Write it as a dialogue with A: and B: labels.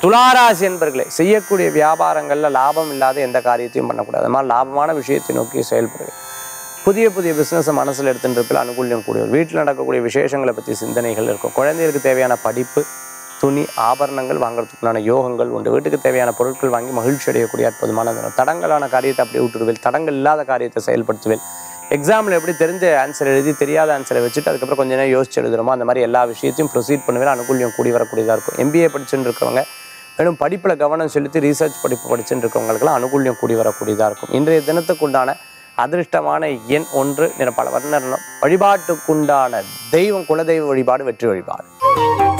A: துளாராசி என்பர்களே செய்யக்கூடிய வியாபாரங்களில் லாபம் இல்லாத எந்த காரியத்தையும் பண்ணக்கூடாது அது மாதிரி லாபமான விஷயத்தை நோக்கி செயல்படுவேன் புதிய புதிய பிஸ்னஸை மனசில் எடுத்துட்டு இருப்பில் அனுகூல்யம் கூடியவர் வீட்டில் நடக்கக்கூடிய விசேஷங்களை பற்றி சிந்தனைகள் இருக்கும் குழந்தைகளுக்கு தேவையான படிப்பு துணி ஆபரணங்கள் வாங்குறதுக்குள்ளான யோகங்கள் உண்டு வீட்டுக்கு தேவையான பொருட்கள் வாங்கி மகிழ்ச்சி அடையக்கூடிய அற்புதமான தினம் தடங்கலான காரியத்தை அப்படியே விட்டுடுவேன் தடங்கள் இல்லாத காரியத்தை செயல்படுத்துவேன் எக்ஸாமில் எப்படி தெரிஞ்ச ஆன்சர் எழுதி தெரியாத ஆன்சரை வச்சுட்டு அதுக்கப்புறம் கொஞ்ச நேரம் யோசிச்சு எழுதுறோமோ அந்த மாதிரி எல்லா விஷயத்தையும் ப்ரொசீட் பண்ணுவேன் அனுகூல்யம் கூடி வரக்கூடியதாக இருக்கும் எம்பிஏ படிச்சுட்டு இருக்கிறவங்க மேலும் படிப்பில் கவனம் செலுத்தி ரீசர்ச் படிப்பு படிச்சுட்டு இருக்கவங்களுக்கெல்லாம் அனுகூல்யம் கூடி வரக்கூடியதாக இருக்கும் இன்றைய தினத்துக்குண்டான அதிர்ஷ்டமான எண் ஒன்று நிற பல வர்ணம் வழிபாட்டுக்குண்டான தெய்வம் குலதெய்வ வழிபாடு வெற்றி வழிபாடு